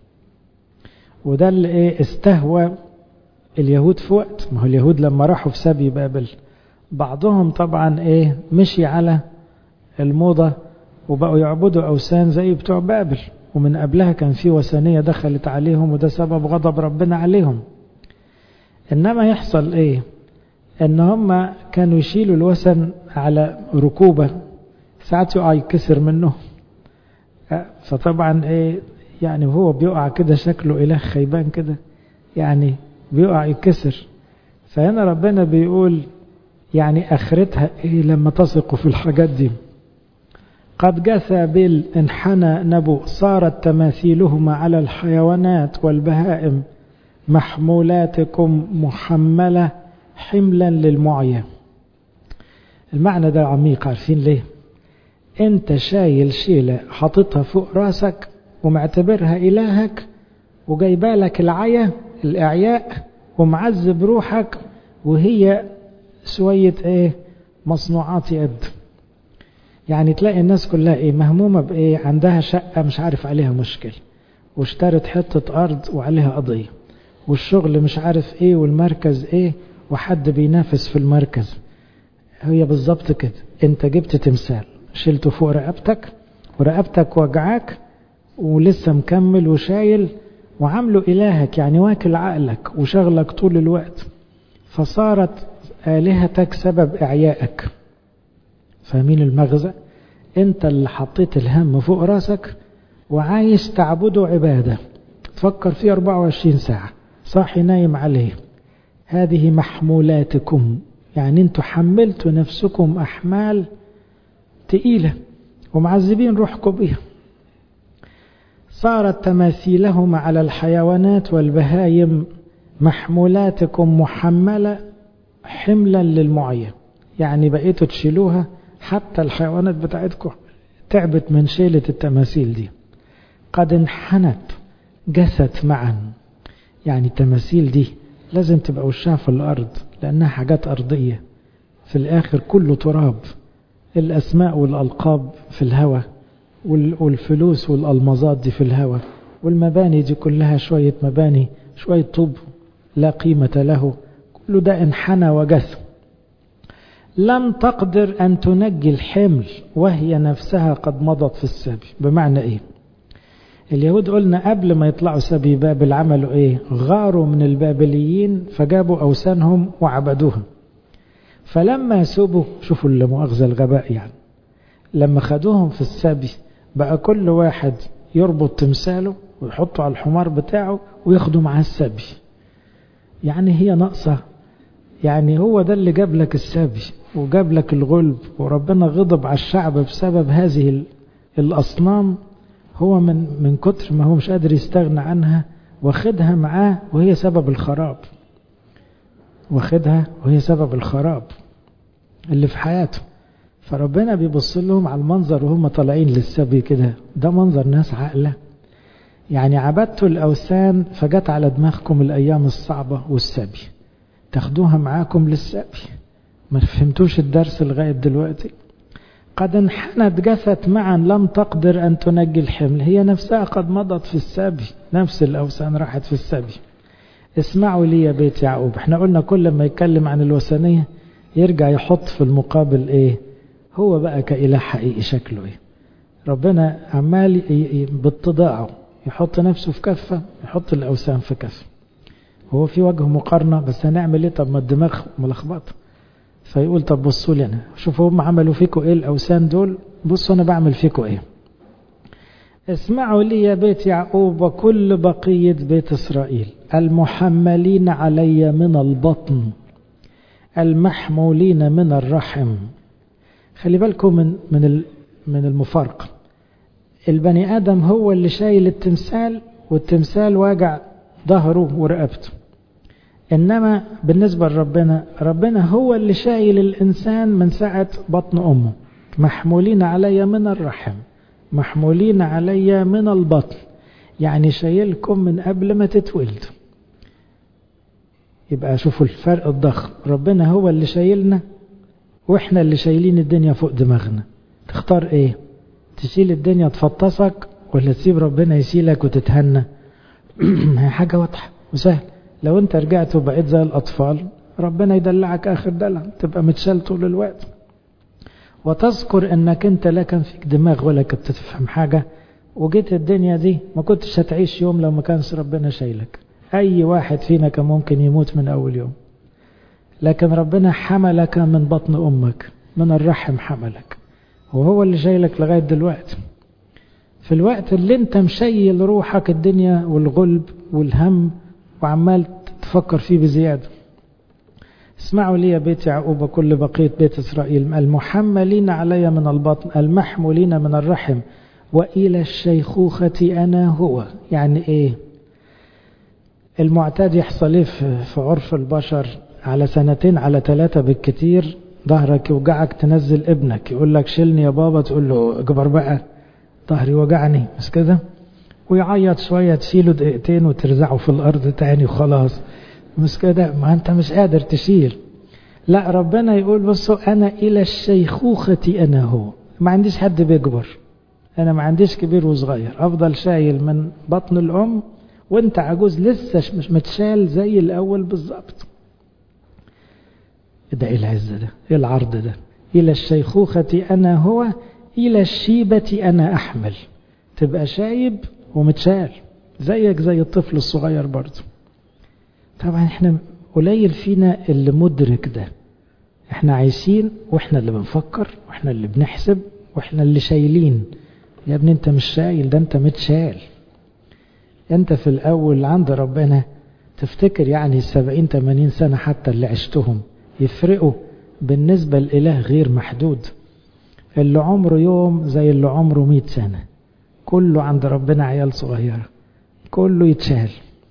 وده اللي ايه استهوى اليهود في وقت ما هو اليهود لما راحوا في سبي بابل بعضهم طبعا ايه مشي على الموضة وبقوا يعبدوا اوثان زي بتوع بابل ومن قبلها كان في وثنية دخلت عليهم وده سبب غضب ربنا عليهم انما يحصل ايه ان هم كانوا يشيلوا الوثن على ركوبة ساعات يقع يكسر منه فطبعا ايه يعني هو بيقع كده شكله اله خيبان كده يعني بيقع يكسر فهنا ربنا بيقول يعني اخرتها ايه لما تثقوا في الحاجات دي قد جثى بيل انحنى نبو صارت تماثيلهما على الحيوانات والبهائم محمولاتكم محملة حملا للمعية المعنى ده عميق عارفين ليه انت شايل شيلة حاططها فوق راسك ومعتبرها إلهك وجايبالك العيا الإعياء ومعذب روحك وهي شوية ايه مصنوعات يد يعني تلاقي الناس كلها ايه مهمومة بايه عندها شقة مش عارف عليها مشكلة واشترت حتة أرض وعليها قضية والشغل مش عارف ايه والمركز ايه وحد بينافس في المركز هي بالظبط كده انت جبت تمثال شلته فوق رقبتك ورقبتك وجعاك ولسه مكمل وشايل وعامله إلهك يعني واكل عقلك وشغلك طول الوقت فصارت آلهتك سبب إعيائك فاهمين المغزى انت اللي حطيت الهم فوق راسك وعايز تعبده عبادة تفكر فيه 24 ساعة صاحي نايم عليه هذه محمولاتكم يعني انتوا حملتوا نفسكم أحمال تقيلة ومعذبين روحكم بيها صارت تماثيلهم على الحيوانات والبهايم محمولاتكم محملة حملا للمعين يعني بقيتوا تشيلوها حتى الحيوانات بتاعتكم تعبت من شيلة التماثيل دي قد انحنت جست معا يعني التماثيل دي لازم تبقى وشها في الأرض لأنها حاجات أرضية في الآخر كله تراب الأسماء والألقاب في الهوى والفلوس والألمظات دي في الهوى والمباني دي كلها شوية مباني شوية طوب لا قيمة له كل ده انحنى وجث لم تقدر أن تنجي الحمل وهي نفسها قد مضت في السبي بمعنى إيه اليهود قلنا قبل ما يطلعوا سبي بابل عملوا إيه غاروا من البابليين فجابوا أوثانهم وعبدوها فلما سبوا شوفوا اللي مؤاخذة الغباء يعني لما خدوهم في السبي بقى كل واحد يربط تمثاله ويحطه على الحمار بتاعه وياخده معاه السبي يعني هي ناقصة يعني هو ده اللي جاب لك السبي وجاب لك الغلب وربنا غضب على الشعب بسبب هذه الأصنام هو من من كتر ما هو مش قادر يستغنى عنها واخدها معاه وهي سبب الخراب واخدها وهي سبب الخراب اللي في حياته فربنا بيبص لهم على المنظر وهم طالعين للسبي كده ده منظر ناس عاقله يعني عبدتوا الأوثان فجت على دماغكم الأيام الصعبة والسبي تاخدوها معاكم للسبي ما فهمتوش الدرس لغاية دلوقتي قد انحنت جثت معا لم تقدر أن تنجي الحمل هي نفسها قد مضت في السبي نفس الأوثان راحت في السبي اسمعوا لي يا بيت يعقوب احنا قلنا كل ما يتكلم عن الوثنية يرجع يحط في المقابل ايه هو بقى كإله حقيقي شكله ايه ربنا عمال باتضاعه يحط نفسه في كفة يحط الأوثان في كفة هو في وجه مقارنة بس هنعمل ايه طب ما الدماغ ملخبطه فيقول طب بصوا لي انا شوفوا هم عملوا فيكم ايه الاوثان دول بصوا انا بعمل فيكم ايه اسمعوا لي يا بيت يعقوب وكل بقية بيت اسرائيل المحملين علي من البطن المحمولين من الرحم خلي بالكم من من من المفارقة البني ادم هو اللي شايل التمثال والتمثال واجع ظهره ورقبته إنما بالنسبة لربنا ربنا هو اللي شايل الإنسان من ساعة بطن أمه محمولين علي من الرحم محمولين علي من البطن يعني شايلكم من قبل ما تتولدوا يبقى شوفوا الفرق الضخم ربنا هو اللي شايلنا واحنا اللي شايلين الدنيا فوق دماغنا تختار ايه تشيل الدنيا تفطسك ولا تسيب ربنا يشيلك وتتهنى هي حاجة واضحة وسهل لو انت رجعت وبقيت زي الأطفال ربنا يدلعك آخر دلع تبقى متشال طول الوقت وتذكر انك انت لا كان فيك دماغ ولا كنت تفهم حاجة وجيت الدنيا دي ما كنتش هتعيش يوم لو ما كانش ربنا شايلك اي واحد فينا كان ممكن يموت من اول يوم لكن ربنا حملك من بطن امك من الرحم حملك وهو اللي شايلك لغاية دلوقتي في الوقت اللي انت مشيل روحك الدنيا والغلب والهم وعمال تفكر فيه بزيادة اسمعوا لي يا بيت يعقوب كل بقية بيت إسرائيل المحملين علي من البطن المحمولين من الرحم وإلى الشيخوخة أنا هو يعني إيه المعتاد يحصل إيه في عرف البشر على سنتين على ثلاثة بالكتير ظهرك يوجعك تنزل ابنك يقول لك شيلني يا بابا تقول له اكبر بقى ظهري وجعني مش كده ويعيط شوية تشيله دقيقتين وترزعه في الأرض تاني وخلاص مش كده ما أنت مش قادر تشيل لا ربنا يقول بصوا أنا إلى الشيخوخة أنا هو ما عنديش حد بيكبر أنا ما عنديش كبير وصغير أفضل شايل من بطن الأم وأنت عجوز لسه مش متشال زي الأول بالظبط ده إيه العز ده إيه العرض ده إلى الشيخوخة أنا هو إلى الشيبة أنا أحمل تبقى شايب ومتشال زيك زي الطفل الصغير برضه طبعا احنا قليل فينا اللي مدرك ده احنا عايشين واحنا اللي بنفكر واحنا اللي بنحسب واحنا اللي شايلين يا ابني انت مش شايل ده انت متشال انت في الاول عند ربنا تفتكر يعني السبعين تمانين سنة حتى اللي عشتهم يفرقوا بالنسبة لإله غير محدود اللي عمره يوم زي اللي عمره مئة سنة كله عند ربنا عيال صغيرة كله يتشال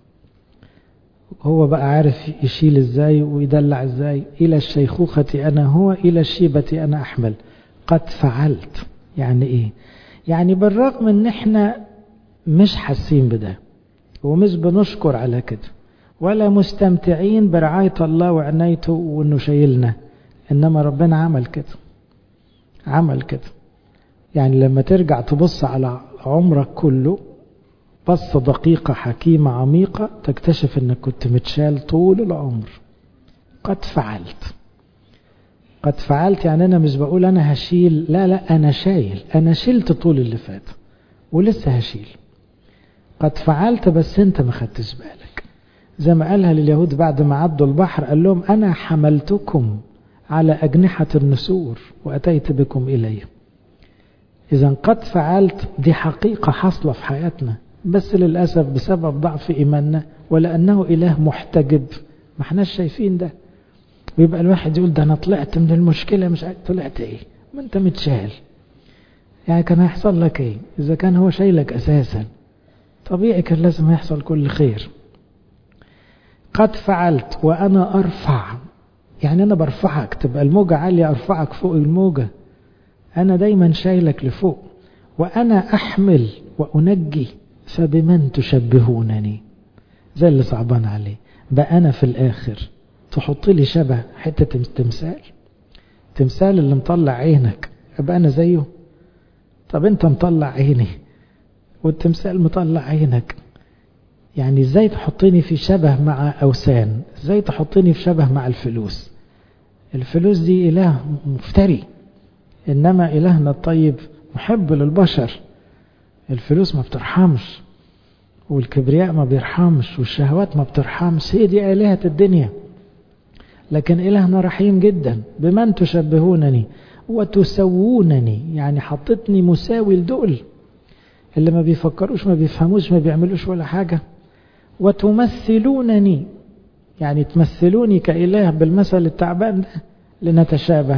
هو بقى عارف يشيل ازاي ويدلع ازاي الى الشيخوخة انا هو الى الشيبة انا احمل قد فعلت يعني ايه يعني بالرغم ان احنا مش حاسين بده ومش بنشكر على كده ولا مستمتعين برعاية الله وعنايته وانه شايلنا انما ربنا عمل كده عمل كده يعني لما ترجع تبص على عمرك كله بصة دقيقة حكيمة عميقة تكتشف انك كنت متشال طول العمر قد فعلت قد فعلت يعني انا مش بقول انا هشيل لا لا انا شايل انا شلت طول اللي فات ولسه هشيل قد فعلت بس انت ما خدتش بالك زي ما قالها لليهود بعد ما عدوا البحر قال لهم انا حملتكم على اجنحة النسور واتيت بكم الي اذا قد فعلت دي حقيقة حاصلة في حياتنا بس للأسف بسبب ضعف إيماننا ولأنه إله محتجب ما احناش شايفين ده ويبقى الواحد يقول ده أنا طلعت من المشكلة مش عارف طلعت إيه ما أنت متشال يعني كان هيحصل لك إيه إذا كان هو شايلك أساسا طبيعي كان لازم يحصل كل خير قد فعلت وأنا أرفع يعني أنا برفعك تبقى الموجة عالية أرفعك فوق الموجة أنا دايما شايلك لفوق وأنا أحمل وأنجي فبمن تشبهونني زي اللي صعبان عليه بقى أنا في الآخر تحط لي شبه حتة تمثال تمثال اللي مطلع عينك أبقى أنا زيه طب أنت مطلع عيني والتمثال مطلع عينك يعني ازاي تحطني في شبه مع أوثان ازاي تحطني في شبه مع الفلوس الفلوس دي إله مفتري إنما إلهنا الطيب محب للبشر الفلوس ما بترحمش والكبرياء ما بيرحمش والشهوات ما بترحمش هي دي آلهة الدنيا لكن إلهنا رحيم جدا بمن تشبهونني وتسوونني يعني حطتني مساوي لدول اللي ما بيفكروش ما بيفهموش ما بيعملوش ولا حاجة وتمثلونني يعني تمثلوني كإله بالمثل التعبان ده لنتشابه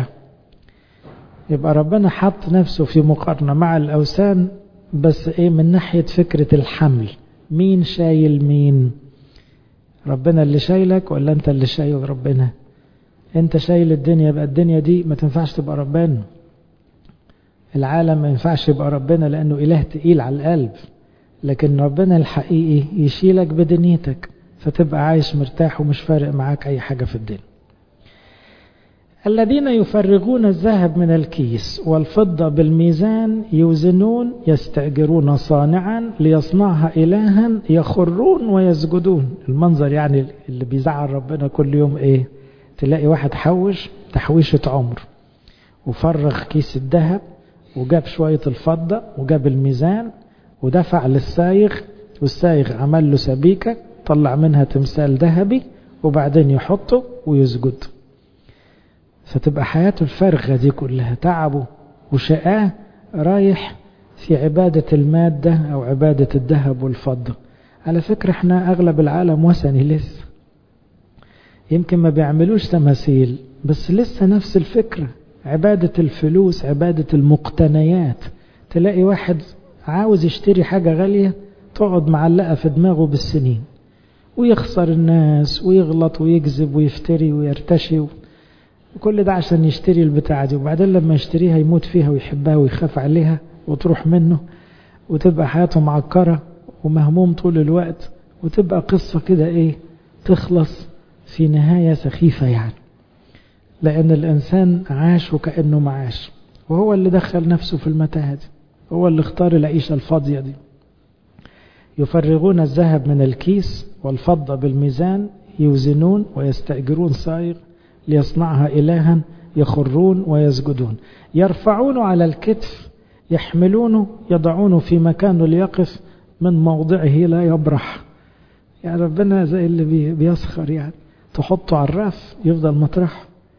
يبقى ربنا حط نفسه في مقارنة مع الأوثان بس ايه من ناحية فكرة الحمل مين شايل مين ربنا اللي شايلك ولا انت اللي شايل ربنا انت شايل الدنيا بقى الدنيا دي ما تنفعش تبقى ربنا العالم ما ينفعش يبقى ربنا لانه اله تقيل على القلب لكن ربنا الحقيقي يشيلك بدنيتك فتبقى عايش مرتاح ومش فارق معاك اي حاجة في الدنيا الذين يفرغون الذهب من الكيس والفضة بالميزان يوزنون يستأجرون صانعا ليصنعها إلها يخرون ويسجدون المنظر يعني اللي بيزعل ربنا كل يوم ايه تلاقي واحد حوش تحويشة عمر وفرغ كيس الذهب وجاب شوية الفضة وجاب الميزان ودفع للسايغ والسايغ عمل له سبيكة طلع منها تمثال ذهبي وبعدين يحطه ويسجد فتبقى حياته الفارغة دي كلها تعبه وشقاه رايح في عبادة المادة أو عبادة الذهب والفضة على فكرة احنا أغلب العالم وثني لسه يمكن ما بيعملوش تماثيل بس لسه نفس الفكرة عبادة الفلوس عبادة المقتنيات تلاقي واحد عاوز يشتري حاجة غالية تقعد معلقة في دماغه بالسنين ويخسر الناس ويغلط ويكذب ويفتري ويرتشي وكل ده عشان يشتري البتاعة دي وبعدين لما يشتريها يموت فيها ويحبها ويخاف عليها وتروح منه وتبقى حياته معكرة ومهموم طول الوقت وتبقى قصة كده ايه تخلص في نهاية سخيفة يعني لأن الإنسان عاش وكأنه معاش وهو اللي دخل نفسه في المتاهة دي هو اللي اختار العيشة الفاضية دي يفرغون الذهب من الكيس والفضة بالميزان يوزنون ويستأجرون صايغ ليصنعها إلها يخرون ويسجدون يرفعونه على الكتف يحملونه يضعونه في مكانه ليقف من موضعه لا يبرح يعني ربنا زي اللي بيسخر يعني تحطه على الرف يفضل مطرح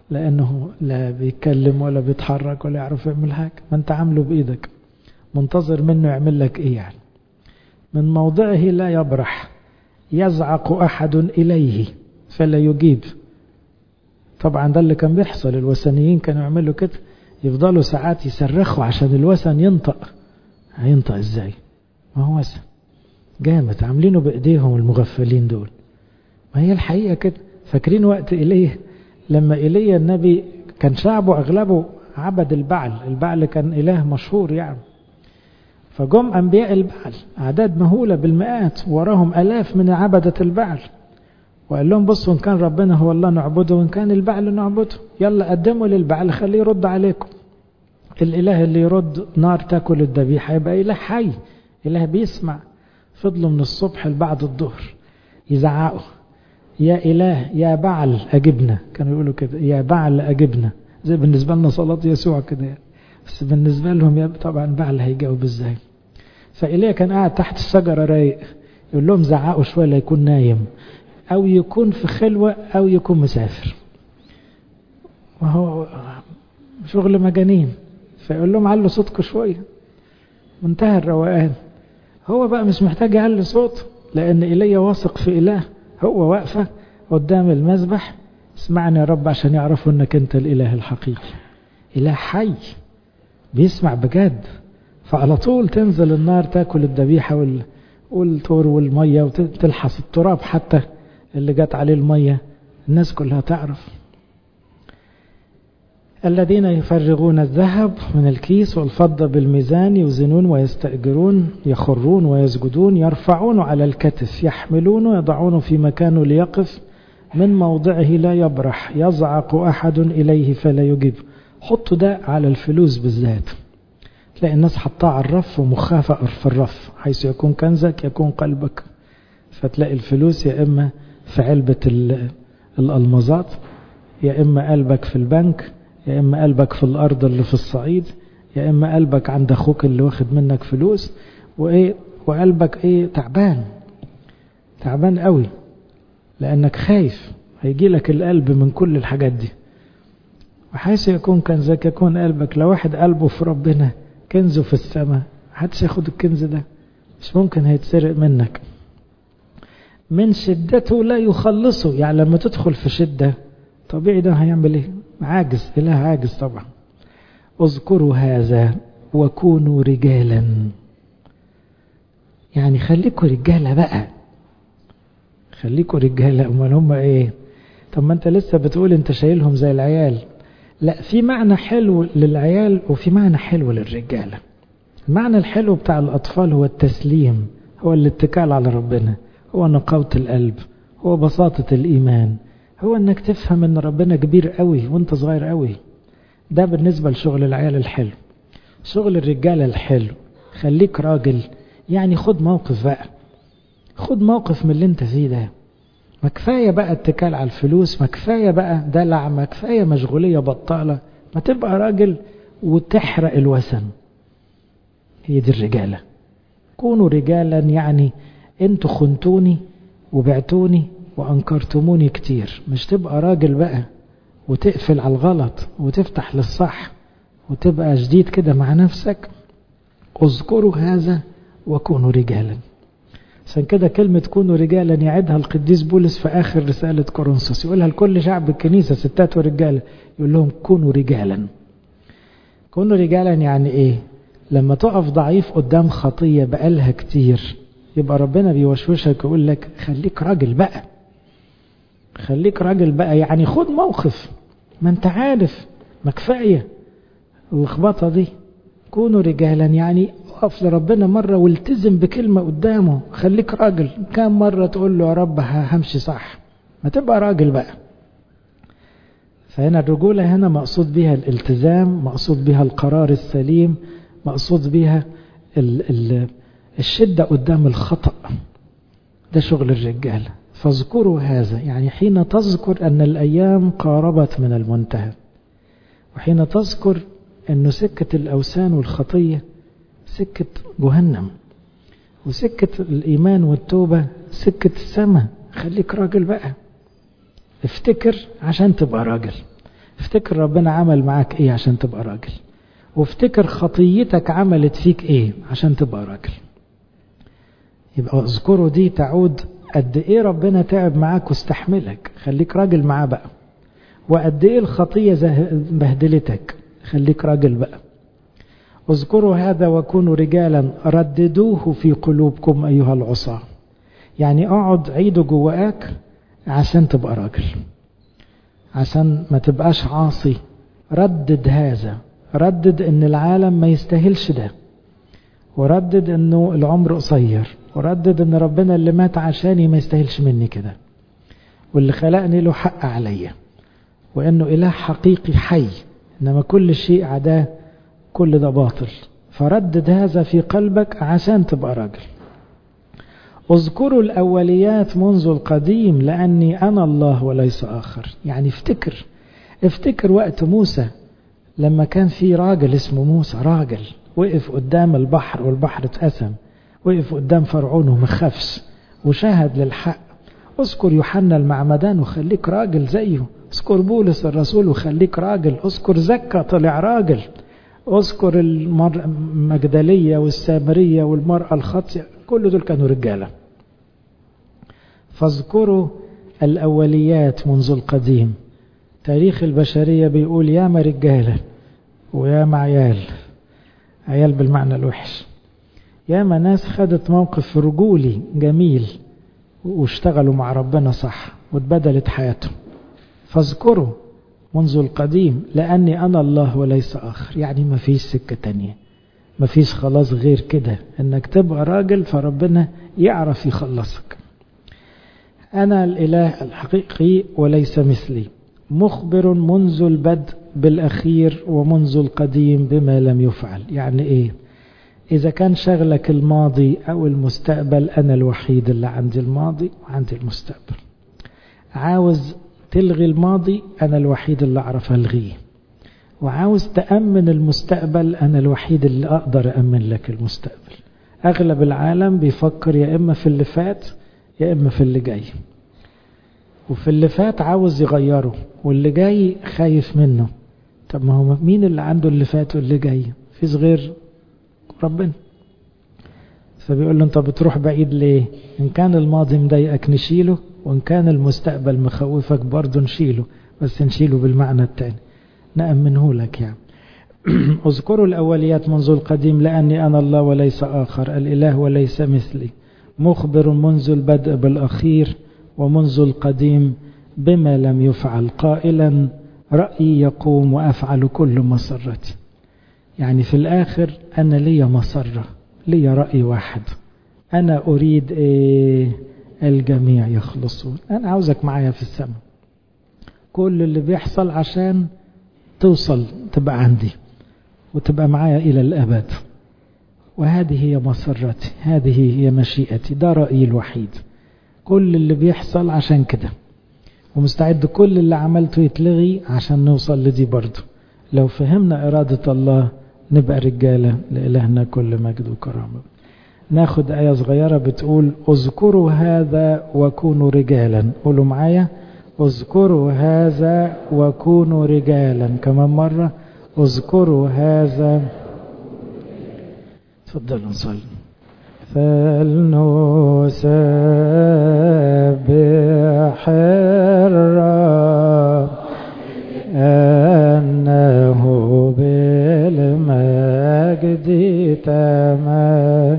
لأنه لا بيتكلم ولا بيتحرك ولا يعرف يعمل حاجة ما أنت عامله بإيدك منتظر منه يعمل لك إيه يعني من موضعه لا يبرح يزعق أحد إليه فلا يجيب طبعا ده اللي كان بيحصل الوثنيين كانوا يعملوا كده يفضلوا ساعات يصرخوا عشان الوثن ينطق هينطق ازاي ما هو وثن جامد عاملينه بايديهم المغفلين دول ما هي الحقيقه كده فاكرين وقت ايليا لما ايليا النبي كان شعبه اغلبه عبد البعل البعل كان اله مشهور يعني فجم انبياء البعل اعداد مهوله بالمئات وراهم الاف من عبده البعل وقال لهم بصوا ان كان ربنا هو الله نعبده وان كان البعل نعبده يلا قدموا للبعل خليه يرد عليكم الاله اللي يرد نار تاكل الذبيحه يبقى اله حي اله بيسمع فضلوا من الصبح لبعد الظهر يزعقوا يا اله يا بعل اجبنا كانوا يقولوا كده يا بعل اجبنا زي بالنسبه لنا صلاه يسوع كده يعني. بس بالنسبه لهم يا طبعا بعل هيجاوب ازاي فإيليا كان قاعد تحت الشجره رايق يقول لهم زعقوا شويه لا يكون نايم أو يكون في خلوة أو يكون مسافر وهو شغل مجانين فيقول لهم علوا صوتكم شوية منتهى الروقان هو بقى مش محتاج يعلي صوته لأن إيليا واثق في إله هو واقفة قدام المذبح اسمعني يا رب عشان يعرفوا انك انت الاله الحقيقي اله حي بيسمع بجد فعلى طول تنزل النار تاكل الذبيحه وال... والطور والميه وتلحس التراب حتى اللي جت عليه المية الناس كلها تعرف الذين يفرغون الذهب من الكيس والفضة بالميزان يوزنون ويستأجرون يخرون ويسجدون يرفعون على الكتف يحملون يضعون في مكانه ليقف من موضعه لا يبرح يزعق أحد إليه فلا يجيب حطوا ده على الفلوس بالذات تلاقي الناس حطها على الرف ومخها في الرف حيث يكون كنزك يكون قلبك فتلاقي الفلوس يا إما في علبة الألمازات يا إما قلبك في البنك يا إما قلبك في الأرض اللي في الصعيد يا إما قلبك عند أخوك اللي واخد منك فلوس وإيه وقلبك إيه تعبان تعبان قوي لأنك خايف هيجي لك القلب من كل الحاجات دي وحيث يكون كنزك يكون قلبك لو واحد قلبه في ربنا كنزه في السماء محدش ياخد الكنز ده مش ممكن هيتسرق منك من شدته لا يخلصه يعني لما تدخل في شدة طبيعي ده هيعمل ايه عاجز اله عاجز طبعا اذكروا هذا وكونوا رجالا يعني خليكوا رجالة بقى خليكوا رجالة امال هم ايه طب ما انت لسه بتقول انت شايلهم زي العيال لا في معنى حلو للعيال وفي معنى حلو للرجالة المعنى الحلو بتاع الأطفال هو التسليم هو الاتكال على ربنا هو نقاوة القلب هو بساطة الإيمان هو أنك تفهم أن ربنا كبير قوي وأنت صغير قوي ده بالنسبة لشغل العيال الحلو شغل الرجالة الحلو خليك راجل يعني خد موقف بقى خد موقف من اللي انت فيه ده ما كفاية بقى اتكال على الفلوس ما كفاية بقى دلع ما كفاية مشغولية بطالة ما تبقى راجل وتحرق الوثن هي دي الرجالة كونوا رجالا يعني انتوا خنتوني وبعتوني وانكرتموني كتير مش تبقى راجل بقى وتقفل على الغلط وتفتح للصح وتبقى جديد كده مع نفسك اذكروا هذا وكونوا رجالا عشان كده كلمة كونوا رجالا يعدها القديس بولس في آخر رسالة كورنثوس يقولها لكل شعب الكنيسة ستات ورجالة يقول لهم كونوا رجالا كونوا رجالا يعني ايه لما تقف ضعيف قدام خطية بقالها كتير يبقى ربنا بيوشوشك يقول لك خليك راجل بقى خليك راجل بقى يعني خد موقف ما انت عارف ما كفاية اللخبطة دي كونوا رجالا يعني اقف لربنا مرة والتزم بكلمة قدامه خليك راجل كام مرة تقول له يا رب همشي صح ما تبقى راجل بقى فهنا الرجولة هنا مقصود بها الالتزام مقصود بها القرار السليم مقصود بها ال ال الشدة قدام الخطأ ده شغل الرجال فاذكروا هذا يعني حين تذكر أن الأيام قاربت من المنتهى وحين تذكر أنه سكة الأوثان والخطية سكة جهنم وسكة الإيمان والتوبة سكة السماء خليك راجل بقى افتكر عشان تبقى راجل افتكر ربنا عمل معاك ايه عشان تبقى راجل وافتكر خطيتك عملت فيك ايه عشان تبقى راجل يبقى اذكره دي تعود قد ايه ربنا تعب معاك واستحملك خليك راجل معاه بقى وقد ايه الخطيه بهدلتك خليك راجل بقى اذكروا هذا وكونوا رجالا رددوه في قلوبكم ايها العصاه يعني اقعد عيده جواك عشان تبقى راجل عشان ما تبقاش عاصي ردد هذا ردد ان العالم ما يستاهلش ده وردد انه العمر قصير وردد ان ربنا اللي مات عشاني ما يستاهلش مني كده واللي خلقني له حق عليا وانه اله حقيقي حي انما كل شيء عداه كل ده باطل فردد هذا في قلبك عشان تبقى راجل اذكروا الأوليات منذ القديم لأني أنا الله وليس آخر يعني افتكر افتكر وقت موسى لما كان في راجل اسمه موسى راجل وقف قدام البحر والبحر اتقسم وقف قدام فرعون وما خافش وشهد للحق اذكر يوحنا المعمدان وخليك راجل زيه اذكر بولس الرسول وخليك راجل اذكر زكا طلع راجل اذكر المجدلية والسامرية والمرأة الخاطئة كل دول كانوا رجالة فاذكروا الأوليات منذ القديم تاريخ البشرية بيقول ياما رجالة وياما عيال عيال بالمعنى الوحش ياما ناس خدت موقف رجولي جميل واشتغلوا مع ربنا صح واتبدلت حياتهم فاذكروا منذ القديم لأني أنا الله وليس آخر يعني ما فيش سكة تانية ما فيش خلاص غير كده انك تبقى راجل فربنا يعرف يخلصك أنا الإله الحقيقي وليس مثلي مخبر منذ البدء بالأخير ومنذ القديم بما لم يفعل يعني إيه إذا كان شغلك الماضي أو المستقبل أنا الوحيد اللي عندي الماضي وعندي المستقبل عاوز تلغي الماضي أنا الوحيد اللي أعرف ألغيه وعاوز تأمن المستقبل أنا الوحيد اللي أقدر أمن لك المستقبل أغلب العالم بيفكر يا إما في اللي فات يا إما في اللي جاي وفي اللي فات عاوز يغيره واللي جاي خايف منه طب ما هو مين اللي عنده اللي فات واللي جاي فيش غير ربنا فبيقول له انت بتروح بعيد ليه ان كان الماضي مضايقك نشيله وان كان المستقبل مخوفك برضه نشيله بس نشيله بالمعنى التاني نأمنه لك يعني اذكروا الأوليات منذ القديم لأني أنا الله وليس آخر الإله وليس مثلي مخبر منذ البدء بالأخير ومنذ القديم بما لم يفعل قائلا رأيي يقوم وأفعل كل مسرتي يعني في الآخر أنا لي مسرة لي رأي واحد أنا أريد إيه الجميع يخلصون أنا عاوزك معايا في السماء كل اللي بيحصل عشان توصل تبقى عندي وتبقى معايا إلى الأبد وهذه هي مسرتي هذه هي مشيئتي ده رأيي الوحيد كل اللي بيحصل عشان كده ومستعد كل اللي عملته يتلغي عشان نوصل لدي برضه لو فهمنا إرادة الله نبقى رجالة لإلهنا كل مجد وكرامة ناخد آية صغيرة بتقول اذكروا هذا وكونوا رجالا قولوا معايا اذكروا هذا وكونوا رجالا كمان مرة اذكروا هذا تفضلوا نصلي فلنسبح الرب أنه بالمجد تمام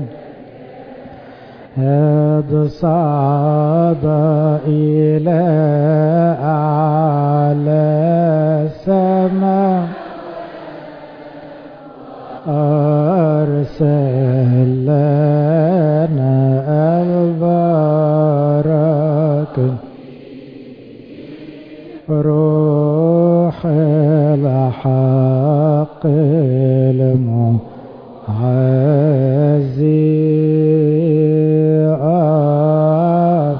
هذا صعد إلى أعلى السماء أرسل لنا البركة روح الحق المعزي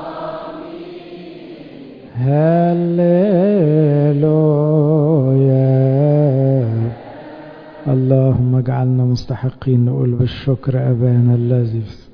هللويا اللهم اجعلنا مستحقين نقول بالشكر أبانا الذي في